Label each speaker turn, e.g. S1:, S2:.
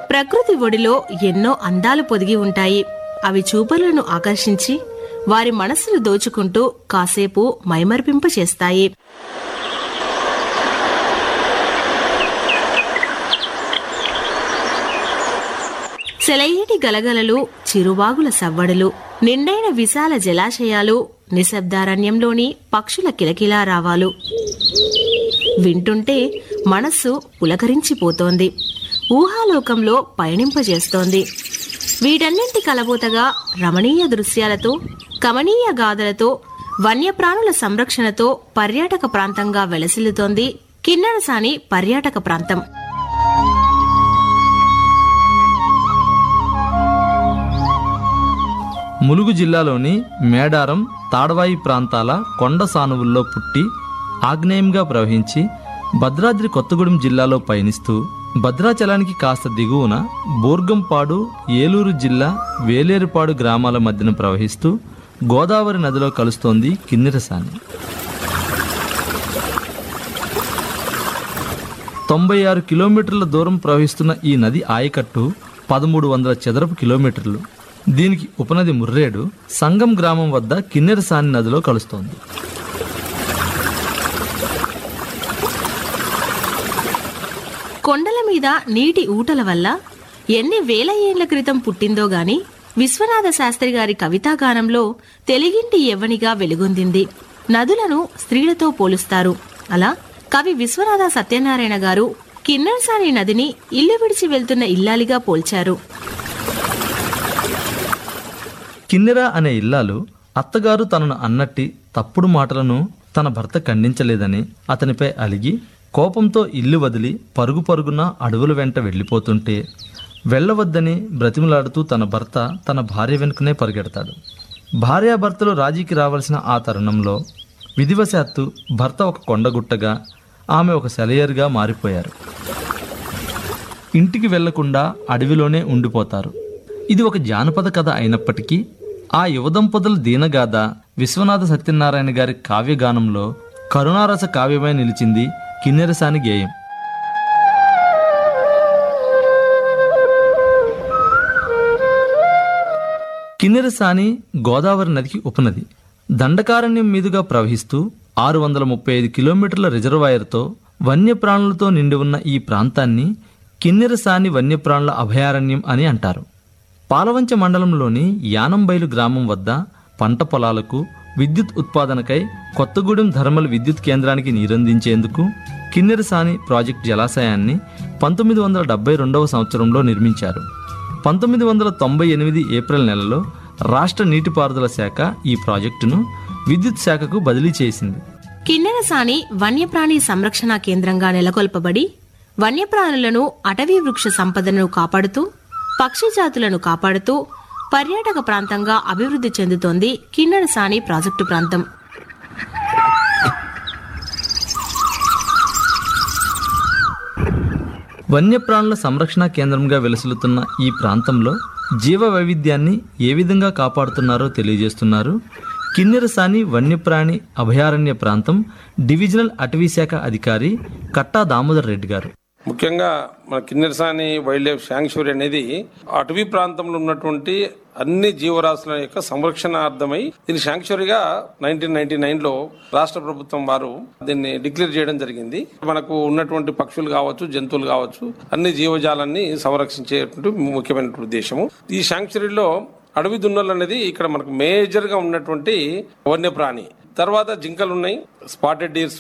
S1: ప్రకృతి ఒడిలో ఎన్నో అందాలు పొదిగి ఉంటాయి అవి చూపరులను ఆకర్షించి వారి మనస్సును దోచుకుంటూ కాసేపు మైమర్పింప చేస్తాయి సెలయేటి గలగలలు చిరువాగుల సవ్వడులు నిండైన విశాల జలాశయాలు నిశ్శబ్దారణ్యంలోని పక్షుల కిలకిలా రావాలు వింటుంటే మనస్సు పులకరించిపోతోంది ఊహాలోకంలో పయనింపజేస్తోంది వీటన్నింటి కలబోతగా రమణీయ దృశ్యాలతో కమనీయ గాథలతో వన్యప్రాణుల సంరక్షణతో పర్యాటక ప్రాంతంగా వెలసిల్లుతోంది కిన్నెరసాని పర్యాటక ప్రాంతం
S2: ములుగు జిల్లాలోని మేడారం తాడవాయి ప్రాంతాల కొండ సానువుల్లో పుట్టి ఆగ్నేయంగా ప్రవహించి భద్రాద్రి కొత్తగూడెం జిల్లాలో పయనిస్తూ భద్రాచలానికి కాస్త దిగువన బోర్గంపాడు ఏలూరు జిల్లా వేలేరుపాడు గ్రామాల మధ్యన ప్రవహిస్తూ గోదావరి నదిలో కలుస్తోంది కిన్నెరసాని తొంభై ఆరు కిలోమీటర్ల దూరం ప్రవహిస్తున్న ఈ నది ఆయకట్టు పదమూడు వందల చదరపు కిలోమీటర్లు దీనికి ఉపనది ముర్రేడు సంగం గ్రామం వద్ద కిన్నెరసాని నదిలో కలుస్తోంది
S1: కొండల మీద నీటి ఊటల వల్ల ఎన్ని వేల ఏండ్ల క్రితం పుట్టిందో గాని విశ్వనాథ శాస్త్రి గారి కవితాగానంలో తెలుగింటి యవ్వనిగా వెలుగొందింది నదులను స్త్రీలతో పోలుస్తారు అలా కవి విశ్వనాథ సత్యనారాయణ గారు కిన్నెరసాని నదిని ఇల్లు విడిచి వెళ్తున్న ఇల్లాలిగా పోల్చారు
S2: కిన్నెర అనే ఇల్లాలు అత్తగారు తనను అన్నట్టి తప్పుడు మాటలను తన భర్త ఖండించలేదని అతనిపై అలిగి కోపంతో ఇల్లు వదిలి పరుగు పరుగున అడవుల వెంట వెళ్ళిపోతుంటే వెళ్ళవద్దని బ్రతిమలాడుతూ తన భర్త తన భార్య వెనుకనే పరిగెడతాడు భార్యాభర్తలు రాజీకి రావాల్సిన ఆ తరుణంలో విధివశాత్తు భర్త ఒక కొండగుట్టగా ఆమె ఒక సెలయర్గా మారిపోయారు ఇంటికి వెళ్లకుండా అడవిలోనే ఉండిపోతారు ఇది ఒక జానపద కథ అయినప్పటికీ ఆ యువదంపతుల దీనగాథ విశ్వనాథ సత్యనారాయణ గారి కావ్యగానంలో కరుణారస కావ్యమై నిలిచింది కిన్నెరసాని గేయం కిన్నెరసాని గోదావరి నదికి ఉపనది దండకారణ్యం మీదుగా ప్రవహిస్తూ ఆరు వందల ముప్పై ఐదు కిలోమీటర్ల రిజర్వాయర్తో వన్యప్రాణులతో నిండి ఉన్న ఈ ప్రాంతాన్ని కిన్నెరసాని వన్యప్రాణుల అభయారణ్యం అని అంటారు పాలవంచ మండలంలోని యానంబైలు గ్రామం వద్ద పంట పొలాలకు విద్యుత్ ఉత్పాదనకై కొత్తగూడెం ధర్మల్ విద్యుత్ కేంద్రానికి నీరందించేందుకు కిన్నెరసాని ప్రాజెక్ట్ జలాశయాన్ని పంతొమ్మిది వందల డెబ్బై రెండవ సంవత్సరంలో నిర్మించారు పంతొమ్మిది వందల తొంభై ఎనిమిది ఏప్రిల్ నెలలో రాష్ట్ర నీటిపారుదల శాఖ ఈ ప్రాజెక్టును విద్యుత్ శాఖకు బదిలీ చేసింది
S1: కిన్నెరసాని వన్యప్రాణి సంరక్షణ కేంద్రంగా నెలకొల్పబడి వన్యప్రాణులను అటవీ వృక్ష సంపదను కాపాడుతూ పక్షి జాతులను కాపాడుతూ పర్యాటక ప్రాంతంగా అభివృద్ధి చెందుతోంది కిన్నెరసాని ప్రాజెక్టు ప్రాంతం
S2: వన్యప్రాణుల సంరక్షణ కేంద్రంగా వెలుసులుతున్న ఈ ప్రాంతంలో జీవ వైవిధ్యాన్ని ఏ విధంగా కాపాడుతున్నారో తెలియజేస్తున్నారు కిన్నెరసాని వన్యప్రాణి అభయారణ్య ప్రాంతం డివిజనల్ అటవీ శాఖ అధికారి కట్టా దామోదర్ రెడ్డి గారు
S3: ముఖ్యంగా మన కిన్నెరసాని వైల్డ్ లైఫ్ శాంక్చురీ అనేది అటవీ ప్రాంతంలో ఉన్నటువంటి అన్ని జీవరాశుల యొక్క సంరక్షణార్థమై దీని శాంక్చురీగా నైన్టీన్ నైన్టీ నైన్ లో రాష్ట్ర ప్రభుత్వం వారు దీన్ని డిక్లేర్ చేయడం జరిగింది మనకు ఉన్నటువంటి పక్షులు కావచ్చు జంతువులు కావచ్చు అన్ని జీవజాలాన్ని సంరక్షించేటువంటి ముఖ్యమైనటువంటి ఉద్దేశము ఈ శాంక్చురీలో అడవి దున్నలు అనేది ఇక్కడ మనకు మేజర్ గా ఉన్నటువంటి వన్యప్రాణి తర్వాత జింకలు ఉన్నాయి స్పాటెడ్ డీర్స్